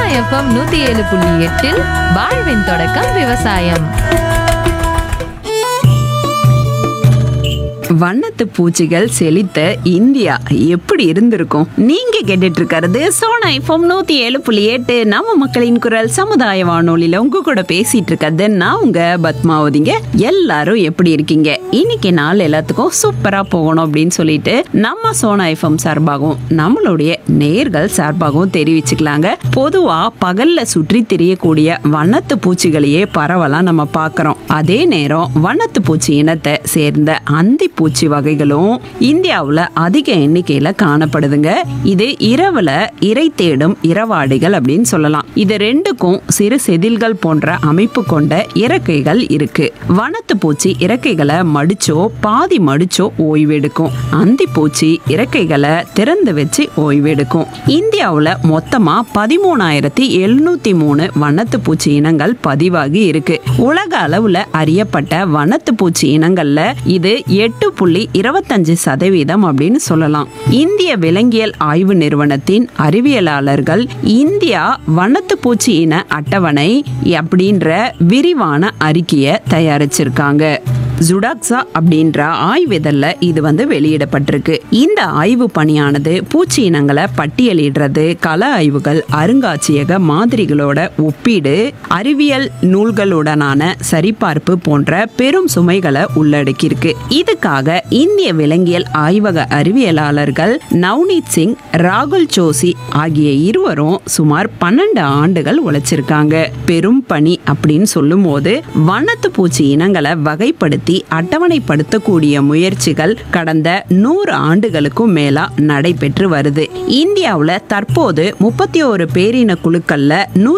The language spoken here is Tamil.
எஃப்எம் நூத்தி ஏழு புள்ளி எட்டில் வாழ்வின் தொடக்கம் விவசாயம் வண்ணத்து பூச்சிகள் செழித்த இந்தியா எப்படி இருந்திருக்கும் நீங்க கேட்டுட்டு இருக்கிறது சோனா எஃப்எம் நூத்தி ஏழு புள்ளி எட்டு நம்ம மக்களின் குரல் சமுதாய வானொலியில உங்க கூட பேசிட்டு இருக்கிறது நான் உங்க பத்மாவதிங்க எல்லாரும் எப்படி இருக்கீங்க இன்னைக்கு நாள் எல்லாத்துக்கும் சூப்பரா போகணும் அப்படின்னு சொல்லிட்டு நம்ம சோனா எஃப்எம் சார்பாகவும் நம்மளுடைய நேர்கள் சார்பாகவும் தெரிவிச்சுக்கலாங்க பொதுவா பகல்ல சுற்றி திரியக்கூடிய வண்ணத்து பூச்சிகளையே பரவலா நம்ம பார்க்கறோம் அதே நேரம் வண்ணத்து பூச்சி இனத்தை சேர்ந்த அந்தி பூச்சி வகைகளும் இந்தியாவுல அதிக எண்ணிக்கையில காணப்படுதுங்க இது இரவுல இரை தேடும் இரவாடிகள் அப்படின்னு சொல்லலாம் இது ரெண்டுக்கும் சிறு செதில்கள் போன்ற அமைப்பு கொண்ட இறக்கைகள் இருக்கு வனத்து பூச்சி இறக்கைகளை மடிச்சோ பாதி மடிச்சோ ஓய்வெடுக்கும் அந்தி பூச்சி இறக்கைகளை திறந்து வச்சு ஓய்வெடுக்கும் இந்தியாவுல மொத்தமா பதிமூணாயிரத்தி எழுநூத்தி மூணு வண்ணத்து பூச்சி இனங்கள் பதிவாகி இருக்கு உலக அளவுல அறியப்பட்ட வண்ணத்து பூச்சி இனங்கள்ல இது எட்டு புள்ளி இருபத்தஞ்சு சதவீதம் அப்படின்னு சொல்லலாம் இந்திய விலங்கியல் ஆய்வு நிறுவனத்தின் அறிவியலாளர்கள் இந்தியா வண்ணத்து பூச்சி இன அட்டவணை அப்படின்ற விரிவான அறிக்கையை தயாரிச்சிருக்காங்க ஜுடாக்ஸா அப்படின்ற ஆய்விதழ்ல இது வந்து வெளியிடப்பட்டிருக்கு இந்த ஆய்வு பணியானது பூச்சி இனங்களை பட்டியலிடுறது கள ஆய்வுகள் அருங்காட்சியக மாதிரிகளோட ஒப்பீடு அறிவியல் நூல்களுடனான சரிபார்ப்பு போன்ற பெரும் சுமைகளை உள்ளடக்கியிருக்கு இதுக்காக இந்திய விலங்கியல் ஆய்வக அறிவியலாளர்கள் நவ்னீத் சிங் ராகுல் ஜோஷி ஆகிய இருவரும் சுமார் பன்னெண்டு ஆண்டுகள் உழைச்சிருக்காங்க பெரும் பணி அப்படின்னு சொல்லும் போது வண்ணத்து பூச்சி இனங்களை வகைப்படுத்தி அட்டவணைப்படுத்தக்கூடிய முயற்சிகள் கடந்த நூறு ஆண்டுகளுக்கும் மேலா நடைபெற்று வருது இந்தியாவுல தற்போது முப்பத்தி ஒரு பேரின குழுக்கள்ல நூத்தி